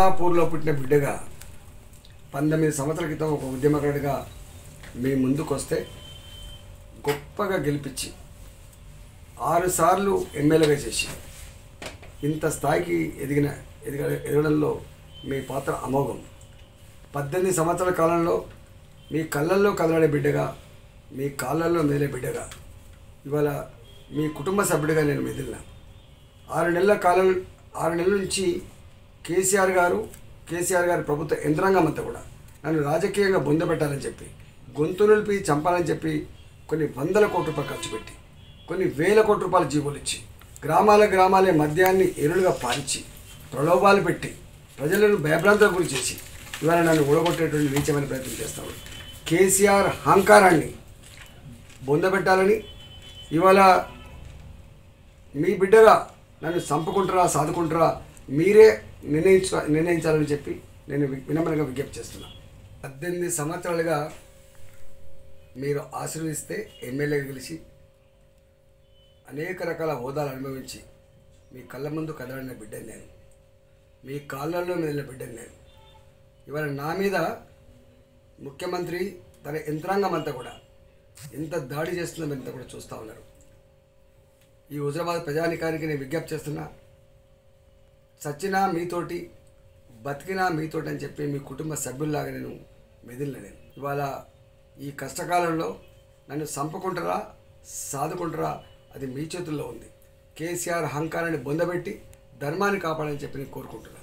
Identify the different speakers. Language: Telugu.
Speaker 1: కొల్లాపూర్లో పుట్టిన బిడ్డగా పంతొమ్మిది సంవత్సరాల క్రితం ఒక ఉద్యమకారుడిగా మీ ముందుకు వస్తే గొప్పగా గెలిపించి ఆరు సార్లు ఎమ్మెల్యేగా చేసి ఇంత స్థాయికి ఎదిగిన ఎదిగ ఎదగడంలో మీ పాత్ర అమోఘం పద్దెనిమిది సంవత్సరాల కాలంలో మీ కళ్ళల్లో కదలడే బిడ్డగా మీ కాళ్ళల్లో మేలే బిడ్డగా ఇవాళ మీ కుటుంబ సభ్యుడిగా నేను మెదిలిన ఆరు నెలల కాలం ఆరు నెలల నుంచి కేసీఆర్ గారు కేసీఆర్ గారి ప్రభుత్వ యంత్రాంగం అంతా కూడా నన్ను రాజకీయంగా బొందబెట్టాలని చెప్పి గొంతు నిలిపి చంపాలని చెప్పి కొన్ని వందల కోట్ల రూపాయలు ఖర్చు పెట్టి కొన్ని వేల కోట్ల రూపాయల జీవోలు ఇచ్చి గ్రామాల గ్రామాలే మద్యాన్ని ఎరులుగా పారించి ప్రలోభాలు పెట్టి ప్రజలను భయభ్రాంతులకు గురి చేసి ఇవాళ నన్ను ఊడగొట్టేటువంటి నీచమైన ప్రయత్నం చేస్తాడు కేసీఆర్ అహంకారాన్ని బొందబెట్టాలని ఇవాళ మీ బిడ్డగా నన్ను చంపుకుంటారా సాదుకుంటారా మీరే నిర్ణయించ నిర్ణయించాలని చెప్పి నేను వి- వినమ్రంగా విజ్ఞప్తి చేస్తున్నా పద్దెనిమిది సంవత్సరాలుగా మీరు ఆశీర్వదిస్తే ఎమ్మెల్యేగా గెలిచి అనేక రకాల హోదాలు అనుభవించి మీ కళ్ళ ముందు కదలడిన బిడ్డని నేను మీ కాళ్ళల్లో మెదిలిన బిడ్డని నేను ఇవాళ నా మీద ముఖ్యమంత్రి తన యంత్రాంగం అంతా కూడా ఎంత దాడి చేస్తుందో మీరు అంతా కూడా చూస్తూ ఉన్నారు ఈ హుజరాబాద్ ప్రజానికానికి నేను విజ్ఞప్తి చేస్తున్నా చచ్చినా మీతోటి బతికినా మీతోటి అని చెప్పి మీ కుటుంబ సభ్యుల్లాగా నేను మెదిలిన నేను ఇవాళ ఈ కష్టకాలంలో నన్ను చంపుకుంటారా సాదుకుంటారా అది మీ చేతుల్లో ఉంది కేసీఆర్ అహంకారాన్ని బొందబెట్టి ధర్మాన్ని కాపాడని చెప్పి నేను కోరుకుంటున్నాను